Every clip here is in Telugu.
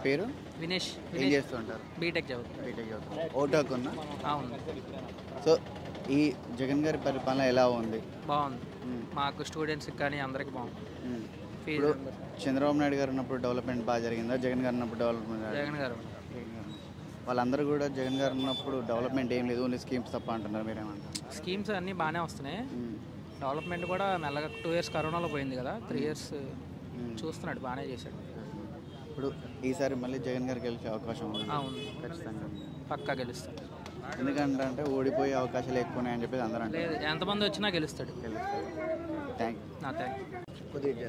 పేరు వినేష్ ఏం వినేష్ చేస్తూ ఉంటారు బీటెక్ చదువుతుంది బీటెక్ చదువుతారు ఓటు హక్కు ఉందా అవును సో ఈ జగన్ గారి పరిపాలన ఎలా ఉంది బాగుంది మ్మ్. మాకు స్టూడెంట్స్కి కానీ అందరికి బాగుంది మ్మ్. ఫీజు ఇప్పుడు చంద్రబాబు నాయుడు గారు ఉన్నప్పుడు డెవలప్మెంట్ బాగా జరిగిందా జగన్ గారు ఉన్నప్పుడు డెవలప్మెంట్ జగన్ గారు వాళ్ళందరూ కూడా జగన్ గారు ఉన్నప్పుడు డెవలప్మెంట్ ఏం లేదు ఓన్లీ స్కీమ్స్ తప్ప అంటున్నారు మీరేమంటారు స్కీమ్స్ అన్నీ బాగానే వస్తున్నాయి మ్మ్. డెవలప్మెంట్ కూడా మెల్లగా టూ ఇయర్స్ కరోనాలో పోయింది కదా త్రీ ఇయర్స్ మ్మ్. చూస్తున్నాడు బాగానే చేశాడు ఇప్పుడు ఈసారి మళ్ళీ జగన్ గారు గెలిచే అవకాశం ఉంది అవును ఖచ్చితంగా ఉంది. పక్కా గెలుస్తాడు ఎందుకంటే అంటే ఓడిపోయే అవకాశాలు ఎక్కువ ఉన్నాయని చెప్పేసి అందరూ అంటారు లేదు ఎంతమంది వచ్చినా గెలుస్తాడు థ్యాంక్ నా థ్యాంక్ కొద్దిగా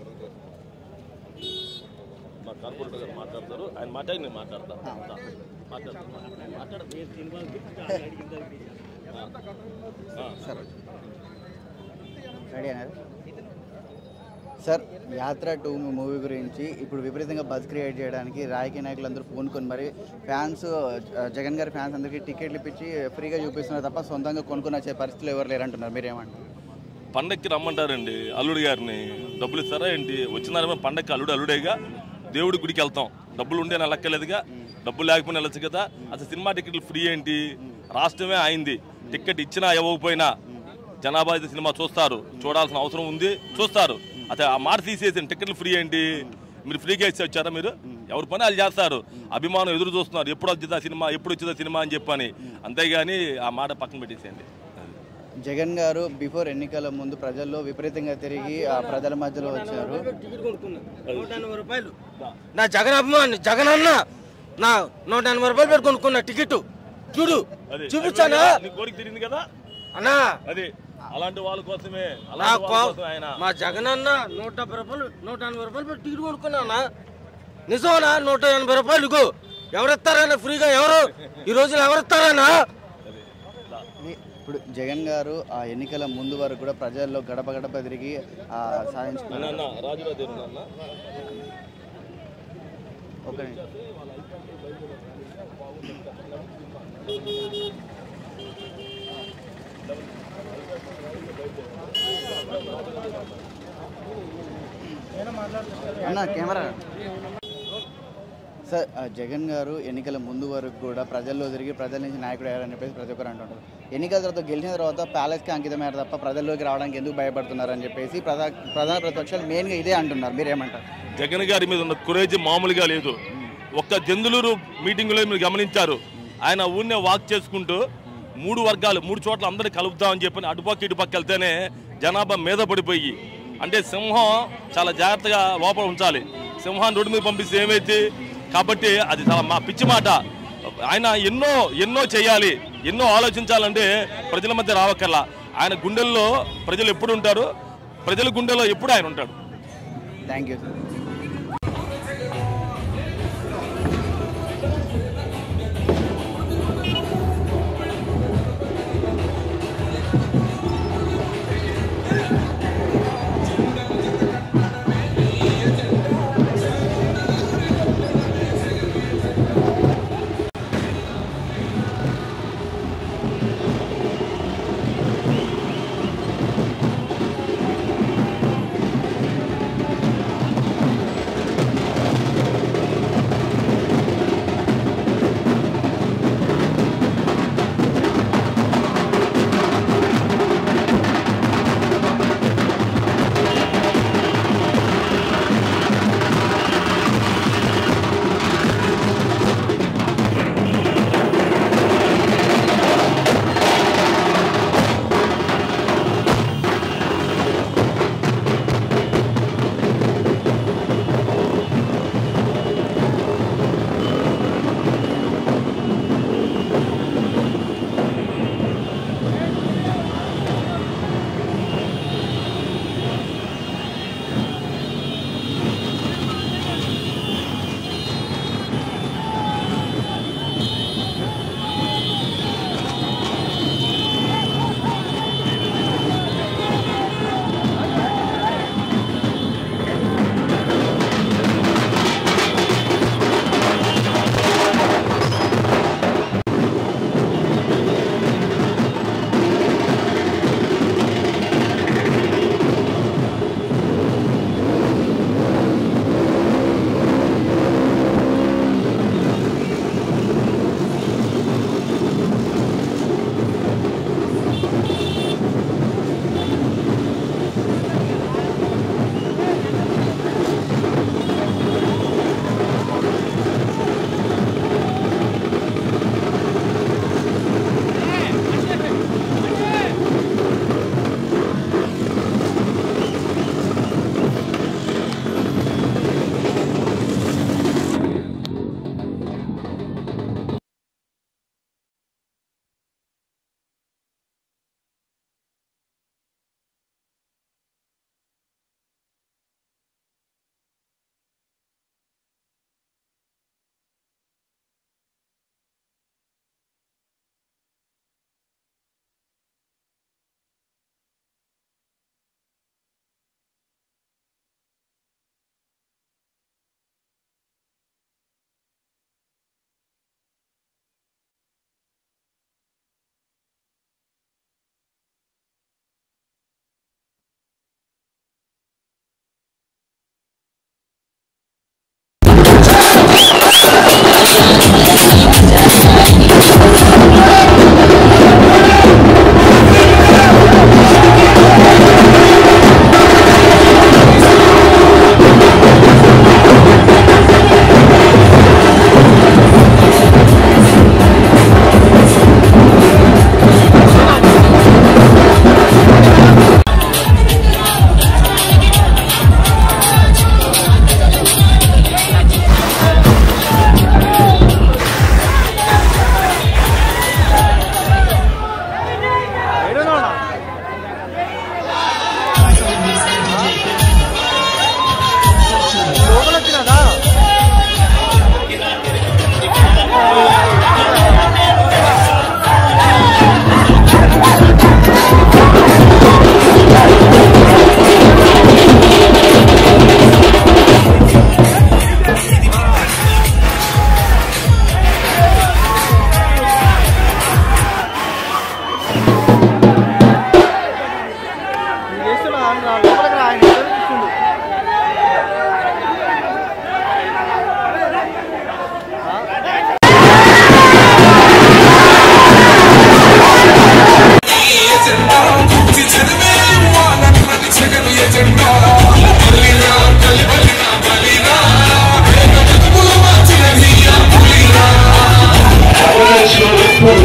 మా కార్పొరేటర్ గారు మాట్లాడతారు ఆయన మాట్లాడి నేను మాట్లాడతా మాట్లాడతాను సార్ రెడీ అన్నారు సార్ యాత్ర టూ మూవీ గురించి ఇప్పుడు విపరీతంగా బజ్ క్రియేట్ చేయడానికి రాజకీయ నాయకులు అందరూ పూనుకొని మరి ఫ్యాన్స్ జగన్ గారి ఫ్యాన్స్ అందరికీ టికెట్లు ఇప్పించి ఫ్రీగా చూపిస్తున్నారు తప్ప సొంతంగా కొనుక్కొని వచ్చే పరిస్థితులు ఎవరు లేరంటున్నారు మీరేమంటారు పండక్కి రమ్మంటారండి అల్లుడి గారిని డబ్బులు ఇస్తారా ఏంటి వచ్చినారేమో పండక్కి అల్లుడు అల్లుడేగా దేవుడి గుడికి వెళ్తాం డబ్బులు ఉండే వెళ్ళక్కర్లేదుగా డబ్బులు లేకపోయినా వెళ్ళచ్చు కదా అసలు సినిమా టికెట్లు ఫ్రీ ఏంటి రాష్ట్రమే అయింది టికెట్ ఇచ్చినా ఇవ్వకపోయినా జనాభా అయితే సినిమా చూస్తారు చూడాల్సిన అవసరం ఉంది చూస్తారు అసలు ఆ మాట తీసేసి టికెట్లు ఫ్రీ ఏంటి మీరు ఫ్రీగా ఇచ్చి వచ్చారా మీరు ఎవరి పని వాళ్ళు చేస్తారు అభిమానం ఎదురు చూస్తున్నారు ఎప్పుడు వచ్చిందా సినిమా ఎప్పుడు వచ్చిందా సినిమా అని చెప్పని అంతేగాని ఆ మాట పక్కన పెట్టేసేయండి జగన్ గారు బిఫోర్ ఎన్నికల ముందు ప్రజల్లో విపరీతంగా తిరిగి ఆ ప్రజల మధ్యలో వచ్చారు టికెట్ కొనుక్కున్నా నూట ఎనభై రూపాయలు నా జగన్ అభిమాని జగన్ అన్న నా నూట ఎనభై రూపాయలు పెట్టి కొనుక్కున్నా టికెట్ చూడు అదే. చూపించానా నీ కోరిక తిరిగింది కదా అన్నా అది అలాంటి వాళ్ళ కోసమే నా అలాంటి వాళ్ళ కో- కోసమే ఆయన మా జగన్ అన్న నూట డెబ్బై రూపాయలు నూట ఎనభై రూపాయలు పెట్టి టికెట్ కొనుక్కున్నా నిజమనా నూట ఎనభై రూపాయలు ఇగో ఎవరిస్తారన్నా ఫ్రీగా ఎవరు ఈ రోజులు ఎవరిస్తారన్నా ఇప్పుడు జగన్ గారు ఆ ఎన్నికల ముందు వరకు కూడా ప్రజల్లో గడప గడప తిరిగి ఆ సాధించుకున్నారు అన్న రాజురా దేవుడు అన్న ఒక నిమిషం. అన్న కెమెరా సార్ ఆ జగన్ గారు ఎన్నికల ముందు వరకు కూడా ప్రజల్లో తిరిగి ప్రజల నుంచి నాయకుడు అయ్యారని చెప్పేసి ప్రతి ఒక్కరు అంటుంటారు ఎన్నికల తర్వాత గెలిచిన తర్వాత ప్యాలెస్కి అంకితమయ్యారు తప్ప ప్రజల్లోకి రావడానికి ఎందుకు భయపడుతున్నారని చెప్పేసి ప్రధా ప్రధాన ప్రతిపక్షాలు మెయిన్గా ఇదే అంటున్నారు మీరేమంటారు జగన్ గారి మీద ఉన్న కురేజ్ మామూలుగా లేదు ఒక్క జందులూరు మీటింగ్లో మీరు గమనించారు ఆయన ఊరినే వాక్ చేసుకుంటూ మూడు వర్గాలు మూడు చోట్ల అందరిని కలుపుతామని చెప్పి అటుపక్క ఇటుపక్క వెళ్తేనే జనాభా మీద పడిపోయి అంటే సింహం చాలా జాగ్రత్తగా లోపల ఉంచాలి సింహాన్ని రోడ్డు మీద పంపిస్తే ఏమైతే కాబట్టి అది చాలా మా పిచ్చి మాట ఆయన ఎన్నో ఎన్నో చేయాలి ఎన్నో ఆలోచించాలంటే ప్రజల మధ్య రావక్కర్లా ఆయన గుండెల్లో ప్రజలు ఎప్పుడు ఉంటారు ప్రజల గుండెల్లో ఎప్పుడు ఆయన ఉంటాడు థ్యాంక్ యూ సార్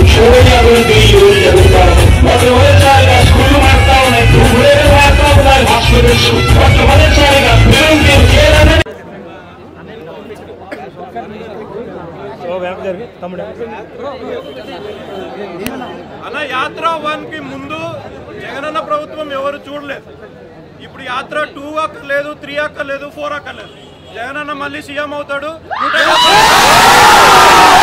చూడని అభివృద్ధి ఈ రోజు జరుగుతా ఉంది మొట్టమొదటిసారిగా స్కూల్ మారుతా ఉన్నాయి ఊరేళ్ళు మారుతా ఉన్నారు హాస్పిటల్స్ మొట్టమొదటిసారిగా పిల్లలు మీరు చేయాలని అన్న యాత్ర వన్ కి ముందు జగనన్న ప్రభుత్వం ఎవరు చూడలేదు ఇప్పుడు యాత్ర టూ అక్కర్లేదు త్రీ అక్కర్లేదు ఫోర్ అక్కర్లేదు జగనన్న మళ్ళీ సీఎం అవుతాడు నూట యాభై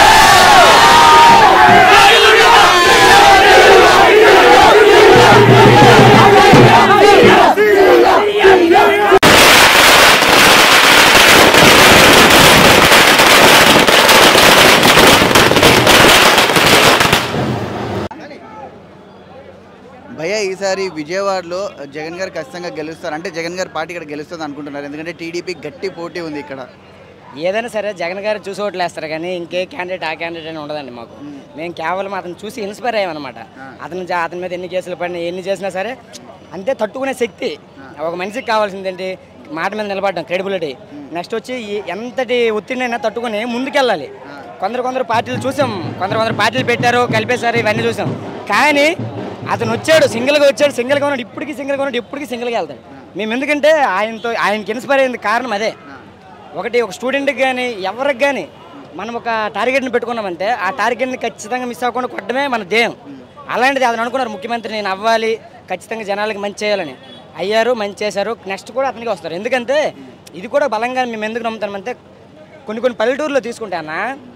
భయ్య ఈసారి విజయవాడలో జగన్ గారు ఖచ్చితంగా గెలుస్తారు అంటే జగన్ గారి పార్టీ ఇక్కడ గెలుస్తుంది అనుకుంటున్నారు ఎందుకంటే టీడీపీ గట్టి పోటీ ఉంది ఇక్కడ ఏదైనా సరే జగన్ గారు చూసి ఓట్లు వేస్తారు కానీ ఇంకే క్యాండిడేట్ ఆ క్యాండిడేట్ అని ఉండదండి మాకు మేము కేవలం అతను చూసి ఇన్స్పైర్ అయ్యామన్నమాట అతను జా- అతని మీద ఎన్ని కేసులు పడినా ఎన్ని చేసినా సరే అంతే తట్టుకునే శక్తి ఒక మనిషికి కావాల్సింది ఏంటి మాట మీద నిలబడడం క్రెడిబిలిటీ నెక్స్ట్ వచ్చి ఈ- ఎంతటి ఒత్తిడినైనా తట్టుకుని ముందుకెళ్ళాలి కొందరు కొందరు పార్టీలు చూసాం కొందరు కొందరు పార్టీలు పెట్టారు కలిపేశారు ఇవన్నీ చూసాం కానీ అతను వచ్చాడు సింగిల్గా వచ్చాడు సింగిల్గా ఉన్నాడు ఇప్పటికీ సింగిల్గా ఉన్నాడు ఇప్పటికీ సింగిల్గా వెళ్తాడు మేము ఎందుకంటే ఆయనతో ఆయనకి ఇన్స్పైర్ అయింది కారణం అదే ఒకటి ఒక స్టూడెంట్కి కానీ ఎవరికి కానీ మనం ఒక టార్గెట్ని పెట్టుకున్నామంటే ఆ టార్గెట్ని ఖచ్చితంగా మిస్ అవ్వకుండా కొట్టడమే మన ధ్యేయం అలాంటిది అతను అనుకున్నారు ముఖ్యమంత్రి నేను అవ్వాలి ఖచ్చితంగా జనాలకి మంచి చేయాలని అయ్యారు మంచి చేశారు నెక్స్ట్ కూడా అతనికి వస్తారు ఎందుకంటే ఇది కూడా బలంగా మేము ఎందుకు నమ్ముతామంటే కొన్ని కొన్ని పల్లెటూరులో తీసుకుంటే అన్న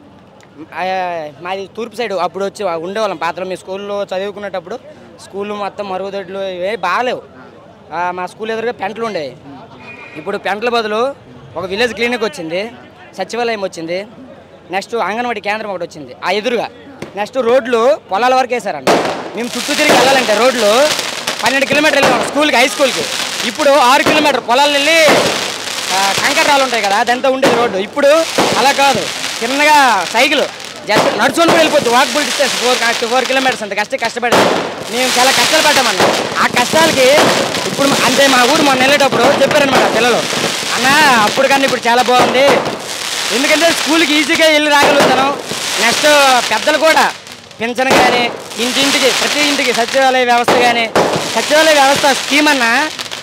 ఆ, మాది తూర్పు సైడ్ అప్పుడు వచ్చి ఉండేవాళ్ళం పాత్రలో మీ స్కూల్లో చదువుకునేటప్పుడు స్కూల్ మొత్తం మరుగుదొడ్లు ఏ బాగాలేవు ఆ, మా స్కూల్ ఎదురుగా పెంటలు ఉండేవి ఇప్పుడు పెంటల బదులు ఒక విలేజ్ క్లినిక్ వచ్చింది సచివాలయం వచ్చింది నెక్స్ట్ అంగన్వాడీ కేంద్రం ఒకటి వచ్చింది ఆ ఎదురుగా నెక్స్ట్ రోడ్లు పొలాల వరకు వేసారంట మేము చుట్టూ తిరిగి వెళ్ళాలంటే రోడ్లు పన్నెండు కిలోమీటర్లు వెళ్ళాం స్కూల్కి హై స్కూల్కి ఇప్పుడు ఆరు కిలోమీటర్ పొలాలు వెళ్ళి ఆ, కంకర రాళ్ళు ఉంటాయి కదా అదంతా ఉండేది రోడ్డు ఇప్పుడు అలా కాదు చిన్నగా సైకిల్ జస్ట్ నడుచుకుంటూ కూడా వెళ్ళిపోద్ది walkable distance four four kilometers అంత కష్ట కష్టపడాము మేము చాలా కష్టాలు పడ్డామన్న ఆ కష్టాలకి ఇప్పుడు అంటే మా ఊరు మొన్న వెళ్ళేటప్పుడు చెప్పారనమాట పిల్లలు అన్న అప్పుడు కన్నా ఇప్పుడు చాలా బాగుంది ఎందుకంటే స్కూల్కి ఈజీగా వెళ్ళి రాగలుగుతాను నెక్స్ట్ పెద్దలు కూడా పింఛన్ కానీ ఇంటింటికి ప్రతి ఇంటికి సచివాలయ వ్యవస్థ కానీ సచివాలయ వ్యవస్థ స్కీమ్ అన్నా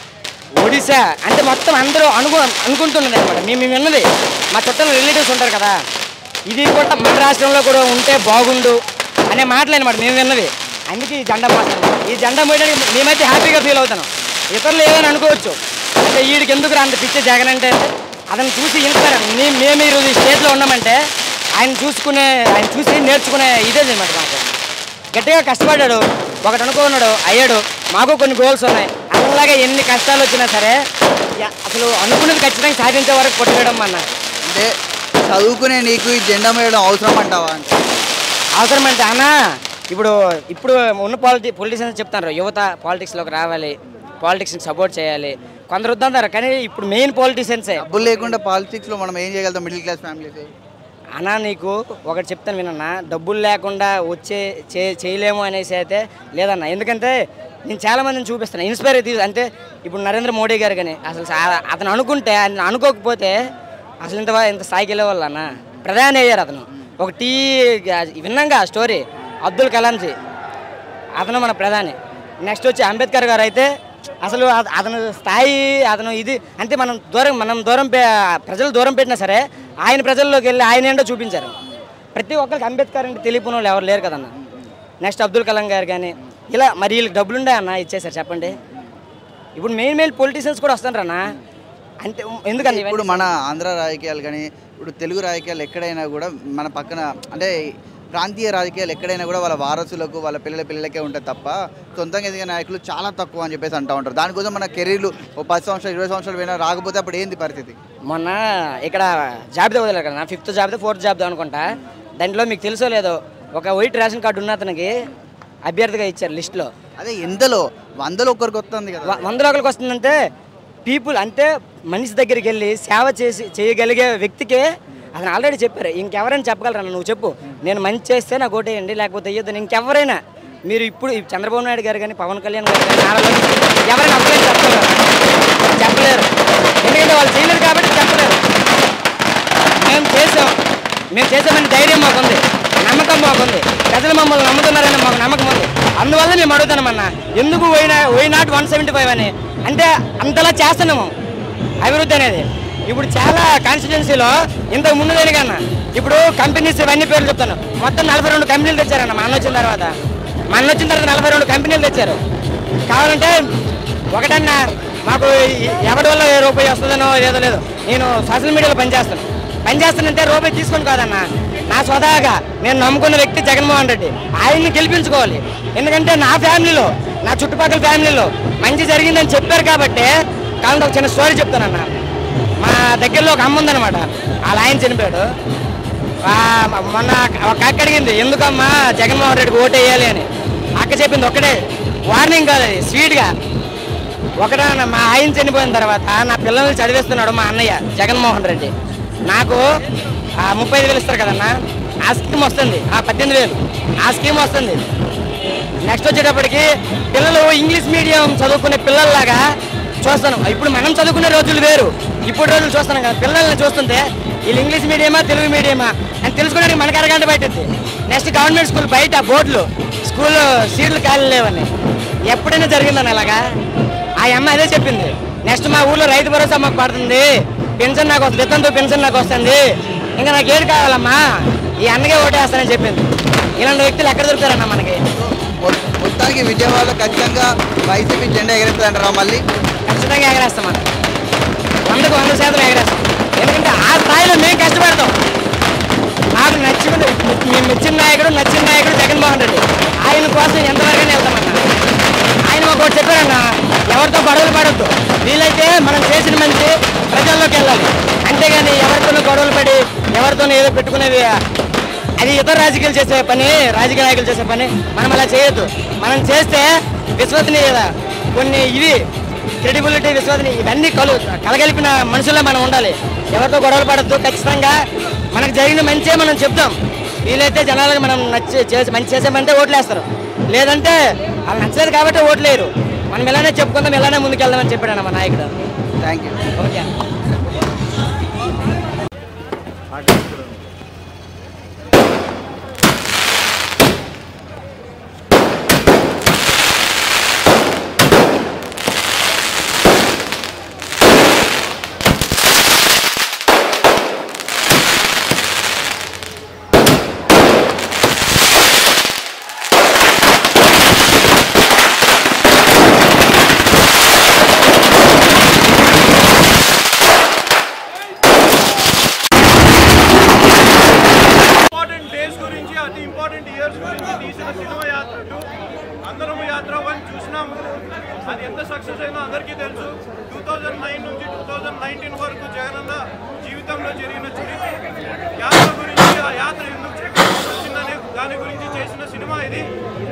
ఒడిశా అంటే మొత్తం అందరూ అనుకు అనుకుంటున్నది అనమాట మేము మేము విన్నది మా చుట్టాల రిలేటివ్స్ ఉంటారు కదా ఇది కూడా మన రాష్ట్రంలో కూడా ఉంటే బాగుండు అనే మాటలు అనమాట మేము విన్నది అందుకే ఈ జెండా మోస్తాం ఈ జెండా మోయడానికి మేమైతే హ్యాపీగా ఫీల్ అవుతాను ఇతరులు ఏదైనా అనుకోవచ్చు అంటే వీడికి ఎందుకు రా అంత పిచ్చే జగన్ అంటే అతను చూసి ఇన్స్పైర్ మేము మేము ఈరోజు ఈ స్టేట్లో ఉన్నామంటే ఆయన చూసుకునే ఆయన చూసి నేర్చుకునే ఇదే అనమాట మాకు గట్టిగా కష్టపడ్డాడు ఒకటి అనుకున్నాడు అయ్యాడు మాకు కొన్ని గోల్స్ ఉన్నాయి అతనిలాగా ఎన్ని కష్టాలు వచ్చినా సరే యా- అసలు అనుకున్నది ఖచ్చితంగా సాధించే వరకు కొట్టుకోవడం అన్న అంటే చదువుకునే నీకు ఈ జెండా మేయడం అవసరం అంటావా అంటే అవసరం అంటే అన్న ఇప్పుడు ఇప్పుడు ఉన్న పాలిటి పొలిటీషియన్స్ చెప్తారు యువత పాలిటిక్స్లోకి రావాలి పాలిటిక్స్ని సపోర్ట్ చేయాలి కొందరు వద్దంటారు కానీ ఇప్పుడు మెయిన్ పాలిటీషియన్సే డబ్బులు లేకుండా పాలిటిక్స్లో మనం ఏం చేయగలుగుతాం మిడిల్ క్లాస్ ఫ్యామిలీస్ అన్నా నీకు ఒకటి చెప్తాను వినన్నా డబ్బులు లేకుండా వచ్చే చే చేయలేము అనేసి అయితే లేదన్న ఎందుకంటే నేను చాలా మందిని చూపిస్తాను ఇన్స్పైర్ అయితే అంటే ఇప్పుడు నరేంద్ర మోడీ గారు కానీ అసలు సా- అతను అనుకుంటే ఆయన అనుకోకపోతే అసలు ఇంత ఇంత స్థాయికి వెళ్ళేవాళ్ళు అన్న ప్రధాని అయ్యారు అతను ఒక టీ విన్నాగా స్టోరీ అబ్దుల్ కలాంజీ అతను మన ప్రధాని నెక్స్ట్ వచ్చి అంబేద్కర్ గారు అయితే అసలు అత- అతను స్థాయి అతను ఇది అంటే మనం దూరం మనం దూరం పె- ప్రజలు దూరం పెట్టినా సరే ఆయన ప్రజల్లోకి వెళ్ళి ఆయన ఏంటో చూపించారు ప్రతి ఒక్కరికి అంబేద్కర్ అంటే తెలియని వాళ్ళు ఎవరు లేరు కదన్న నెక్స్ట్ అబ్దుల్ కలాం గారు కానీ ఇలా మరి వీళ్ళకి డబ్బులుండే అన్న ఇచ్చేసారు చెప్పండి ఇప్పుడు మెయిన్ మెయిన్ పొలిటీషియన్స్ కూడా వస్తుంటారన్న అంటే ఎందుకని ఇప్పుడు మన ఆంధ్ర రాజకీయాలు కానీ ఇప్పుడు తెలుగు రాజకీయాలు ఎక్కడైనా కూడా మన పక్కన అంటే ప్రాంతీయ రాజకీయాలు ఎక్కడైనా కూడా వాళ్ళ వారసులకు వాళ్ళ పిల్లల పిల్లలకే ఉంటుంది తప్ప సొంతంగా ఎదిగే నాయకులు చాలా తక్కువ అని చెప్పేసి అంటూ ఉంటారు దానికోసం మన కెరీర్లు ఓ పది సంవత్సరాలు ఇరవై సంవత్సరాలు పోయినా రాకపోతే అప్పుడు ఏంది పరిస్థితి మొన్న ఇక్కడ జాబితా వదిలేరు కదా ఫిఫ్త్ జాబితా ఫోర్త్ జాబితా అనుకుంటా దాంట్లో మీకు తెలుసో లేదో ఒక వైట్ రేషన్ కార్డు ఉన్న అతనికి అభ్యర్థిగా ఇచ్చారు లిస్ట్లో అదే ఎంతలో వందలో ఒక్కరికి వస్తుంది కదా వ- వంద రూపాయలకి వస్తుందంటే పీపుల్ అంటే మనిషి దగ్గరికి వెళ్ళి సేవ చేసి చేయగలిగే వ్యక్తికే అతను ఆల్రెడీ చెప్పారు ఇంకెవరైనా చెప్పగలరా నువ్వు చెప్పు నేను మంచి చేస్తే నాకు ఓటేయండి లేకపోతే ఇయ్యొద్దు ఇంకెవరైనా మీరు ఇప్పుడు ఈ చంద్రబాబు నాయుడు గారు కానీ పవన్ కళ్యాణ్ గారు కానీ నారా లోకేష్ గారు ఎవరైనా అప్లై చెప్పగలరు చెప్పలేరు ఎందుకంటే వాళ్ళు చేయలేరు కాబట్టి చెప్పలేరు మేము చేసాం మేము చేసామని ధైర్యం మాకుంది నమ్మకం మాకుంది ప్రజలు మమ్మల్ని నమ్ముతున్నారని మాకు నమ్మకం ఉంది అందువల్ల మేము అడుగుతున్నామన్నా ఎందుకు పోయినా why not one seventy five అని అంటే అంతలా చేస్తున్నాము అభివృద్ధి అనేది ఇప్పుడు చాలా కాన్స్టిట్యున్సీలో ఇంతకు ముందు లేని కన్నా ఇప్పుడు కంపెనీస్ ఇవన్నీ పేర్లు చెప్తాను మొత్తం నలభై రెండు కంపెనీలు తెచ్చారన్న మా అన్న వచ్చిన తర్వాత మా అన్న వచ్చిన తర్వాత నలభై రెండు కంపెనీలు తెచ్చారు కావాలంటే ఒకటన్నా మాకు ఈ- ఎవరి వల్ల ఏ రూపాయి వస్తుందనో ఏదో లేదు నేను సోషల్ మీడియాలో పనిచేస్తాను పనిచేస్తానంటే రూపాయి తీసుకొని కాదన్నా నా స్వతహాగా నేను నమ్ముకున్న వ్యక్తి జగన్మోహన్ రెడ్డి ఆయన్ని గెలిపించుకోవాలి ఎందుకంటే నా ఫ్యామిలీలో నా చుట్టుపక్కల ఫ్యామిలీలో మంచి జరిగిందని చెప్పారు కాబట్టి కావాలంటే ఒక చిన్న స్టోరీ చెప్తానన్నా మా దగ్గరలో ఒక అమ్మ ఉందన్నమాట వాళ్ళ ఆయన చనిపోయాడు ఆ, మొన్న ఒక అక్క అడిగింది ఎందుకమ్మా జగన్మోహన్ రెడ్డికి ఓటు వేయాలి అని అక్క చెప్పింది ఒక్కటే వార్నింగ్ కాదు అది స్వీట్గా ఒకటే మా ఆయన చనిపోయిన తర్వాత నా పిల్లల్ని చదివిస్తున్నాడు మా అన్నయ్య జగన్మోహన్ రెడ్డి నాకు ఆ ముప్పై ఐదు వేలు ఇస్తారు కదన్నా ఆ స్కీమ్ వస్తుంది ఆ పద్దెనిమిది వేలు ఆ స్కీమ్ వస్తుంది నెక్స్ట్ వచ్చేటప్పటికి పిల్లలు ఇంగ్లీష్ మీడియం చదువుకునే పిల్లల్లాగా చూస్తాను ఇప్పుడు మనం చదువుకునే రోజులు వేరు ఇప్పుడు రోజులు చూస్తున్నాం కదా పిల్లల్ని చూస్తుంటే వీళ్ళు ఇంగ్లీష్ మీడియమా తెలుగు మీడియమా అని తెలుసుకోవడానికి మనకు అరగంట పట్టింది నెక్స్ట్ గవర్నమెంట్ స్కూల్ బయట బోర్డులు స్కూల్ సీట్లు ఖాళీ లేవని ఎప్పుడైనా జరిగిందని అలాగా ఆ అమ్మ అదే చెప్పింది నెక్స్ట్ మా ఊర్లో రైతు భరోసా మాకు పడుతుంది పెన్షన్ నాకు వస్తుంది విత్తంతో పెన్షన్ నాకు వస్తుంది ఇంకా నాకు ఏది కావాలమ్మా ఈ అన్నగే ఓటేస్తానని చెప్పింది ఇలాంటి వ్యక్తులు ఎక్కడ దొరుకుతారన్న మనకి మొ- మొత్తానికి విజయవాడలో ఖచ్చితంగా వైసీపీ జెండా ఎగరేస్తారంటారా మళ్ళీ ఖచ్చితంగా ఎగరేస్తాం మనం వందకు వంద శాతం ఎగరేస్తాం ఎందుకంటే ఆ స్థాయిలో మేము కష్టపడతాం నాకు నచ్చిన మేము మెచ్చిన నాయకుడు నచ్చిన నాయకుడు జగన్మోహన్ రెడ్డి ఆయన కోసం ఎంతవరకు వెళ్తామన్నా ఆయన మాకు ఒకటి చెప్పారన్న ఎవరితో గొడవలు పడద్దు వీలైతే మనం చేసిన మంచి ప్రజల్లోకి వెళ్ళాలి అంతేగాని ఎవరితోనూ గొడవలు పడి ఎవరితోనూ ఏదో పెట్టుకునేది అది ఇతర రాజకీయాలు చేసే పని రాజకీయ నాయకులు చేసే పని మనం అలా చేయొద్దు మనం చేస్తే విశ్వసనీయత కొన్ని ఇవి క్రెడిబిలిటీ విశ్వసనీయ ఇవన్నీ కలు కలగలిపిన మనుషుల్లో మనం ఉండాలి ఎవరితో గొడవలు పడద్దు ఖచ్చితంగా మనకు జరిగిన మంచే మనం చెప్తాం వీలైతే జనాలకు మనం నచ్చి చేసి మంచి చేసామంటే ఓట్లేస్తారు లేదంటే వాళ్ళు నచ్చలేదు కాబట్టి ఓట్లేరు మనం ఇలానే చెప్పుకుందాం ఇలానే ముందుకెళ్దామని చెప్పాడు మా నాయకుడు thank you okay important days గురించి అతి ఇంపార్టెంట్ ఇయర్స్ గురించి తీసిన సినిమా యాత్ర టూ అందరం యాత్ర వన్ చూసినాము అది ఎంత సక్సెస్ అయిందో అందరికీ తెలుసు టూ థౌజండ్ నైన్ నుంచి టూ థౌజండ్ నైన్టీన్ వరకు జగనన్న జీవితంలో జరిగిన చరిత్ర యాత్ర గురించి ఆ యాత్ర ఎందుకు చేయకపోతే వచ్చిందనే దాని గురించి చేసిన సినిమా ఇది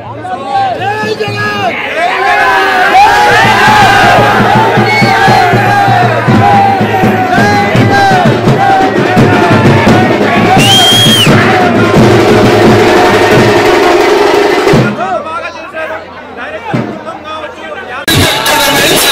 చాలా బాగా చేశారు డైరెక్టర్ బృందం కావచ్చు యాత్ర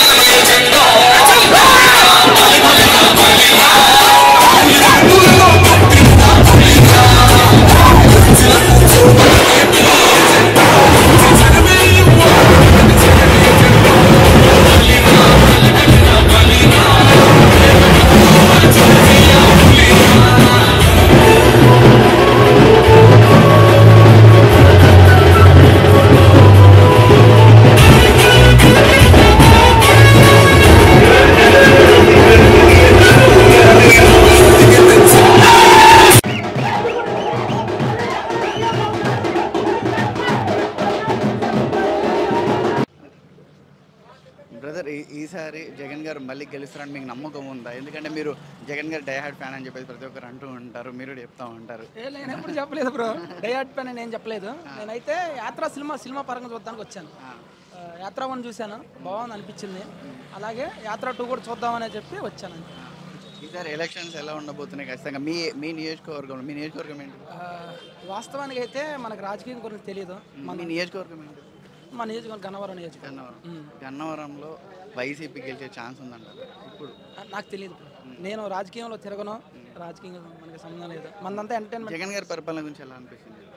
బ్రదర్ ఈ- ఈసారి జగన్ గారు మళ్ళీ గెలుస్తారని మీకు నమ్మకం ఉందా ఎందుకంటే మీరు జగన్ గారు డైహార్డ్ ఫ్యాన్ అని చెప్పేసి ప్రతి ఒక్కరు అంటూ ఉంటారు మీరు కూడా చెప్తా ఉంటారు ఏ నేను ఎప్పుడు చెప్పలేదు బ్రో డయాట్ పైన నేను చెప్పలేదు నేనైతే యాత్ర సినిమా సినిమా పరంగా చూడడానికి వచ్చాను ఆ, యాత్ర వన్ చూశాను బాగుంది అనిపించింది అలాగే యాత్ర టూ కూడా చూద్దామని చెప్పి వచ్చాను ఈసారి ఎలక్షన్స్ ఎలా ఉండబోతున్నాయి ఖచ్చితంగా మీ మీ నియోజకవర్గంలో మీ నియోజకవర్గం ఏంటి ఆ, వాస్తవానికి అయితే మనకు రాజకీయం గురించి తెలియదు మీ నియోజకవర్గం ఏంటి మా నియోజకవర్గం గన్నవరం నియోజకవర్గం గన్నవరం గన్నవరంలో వైసీపీ గెలిచే ఛాన్స్ ఉందంటారు ఇప్పుడు ఆ, నాకు తెలియదు బ్రో. నేను రాజకీయంలో తిరగను రాజకీయం మనకి సంబంధం లేదు మనదంతా ఎంటర్టైన్మెంట్ జగన్ గారి పరిపాలన గురించి ఎలా అనిపిస్తుంది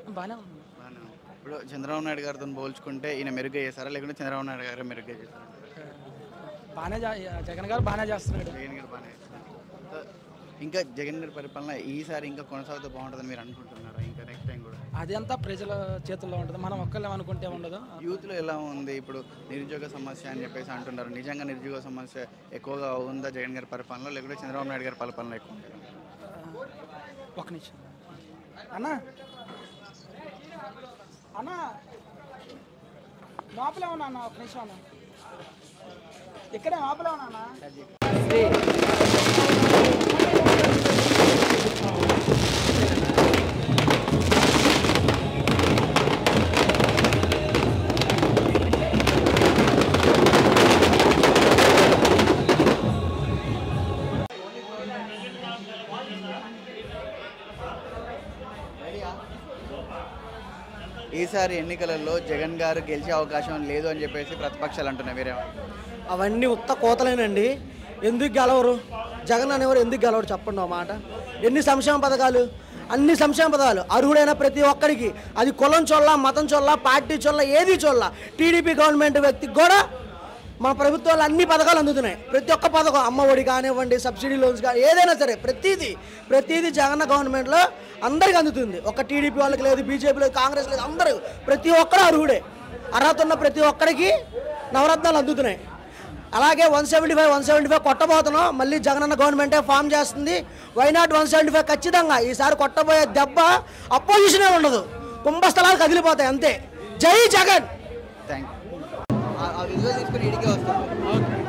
బాగానే ఉంది బాగానే ఉంది. ఇప్పుడు చంద్రబాబు నాయుడు గారితో పోల్చుకుంటే ఈయన మెరుగ్గా చేస్తారా లేకుంటే చంద్రబాబు నాయుడు గారు మెరుగ్గా చేస్తారా బాగానే జా- జగన్ గారు బాగానే చేస్తున్నాడు జగన్ గారు బాగానే చేస్తున్నారు సో, ఇంకా జగన్ గారి పరిపాలన ఈసారి ఇంకా కొనసాగుతూ బాగుంటుందని మీరు అనుకుంటున్నారా ఇంకా నెక్స్ట్ టైం కూడా అది అంతా ప్రజల చేతుల్లో ఉంటుంది మనం ఒక్కళ్ళే అనుకుంటే ఉండదు యూత్లో ఎలా ఉంది ఇప్పుడు నిరుద్యోగ సమస్య అని చెప్పేసి అంటున్నారు నిజంగా నిరుద్యోగ సమస్య ఎక్కువగా ఉందా జగన్ గారి పరిపాలనలో లేకుంటే చంద్రబాబు నాయుడు గారి పరిపాలన ఎక్కువ ఉందా? ఒక నిమిషం అన్నా అన్నా లోపలే ఉన్నా అన్న ఒక నిమిషం అన్న ఇక్కడే లోపలే ఉన్నా అన్న ఈసారి ఎన్నికలలో జగన్ గారు గెలిచే అవకాశం లేదు అని చెప్పేసి ప్రతిపక్షాలు అంటున్నాయి వేరే అవన్నీ ఉత్త కోతలేనండి ఎందుకు గెలవరు జగన్ అనేవారు ఎందుకు గెలవరు చెప్పండి ఒక మాట ఎన్ని సంక్షేమ పథకాలు అన్ని సంక్షేమ పథకాలు అర్హుడైన ప్రతి ఒక్కరికి అది కులం చొల్ల మతం చొల్ల పార్టీ చొల్ల ఏది చొల్ల టీడీపీ గవర్నమెంట్ వ్యక్తికి కూడా మన ప్రభుత్వాలు అన్ని పథకాలు అందుతున్నాయి ప్రతి ఒక్క పథకం అమ్మ ఒడి కానివ్వండి సబ్సిడీ లోన్స్ కానీ ఏదైనా సరే ప్రతిదీ ప్రతిదీ జగన్ గవర్నమెంట్లో అందరికీ అందుతుంది ఒక టీడీపీ వాళ్ళకి లేదు బీజేపీ లేదు కాంగ్రెస్ లేదు అందరూ ప్రతి ఒక్కరు అర్హుడే అర్హత ఉన్న ప్రతి ఒక్కరికి నవరత్నాలు అందుతున్నాయి అలాగే one seventy five one seventy five కొట్టబోతున్నాం మళ్ళీ జగనన్న గవర్నమెంటే ఫామ్ చేస్తుంది వైనాట్ వన్ సెవెంటీ ఫైవ్ ఖచ్చితంగా ఈసారి కొట్టబోయే దెబ్బ అపోజిషనే ఉండదు కుంభస్థలాలు కదిలిపోతాయి అంతే జై జగన్ థ్యాంక్ యూ ఆ విజువల్ తీసుకుని ఇడికే వస్తాం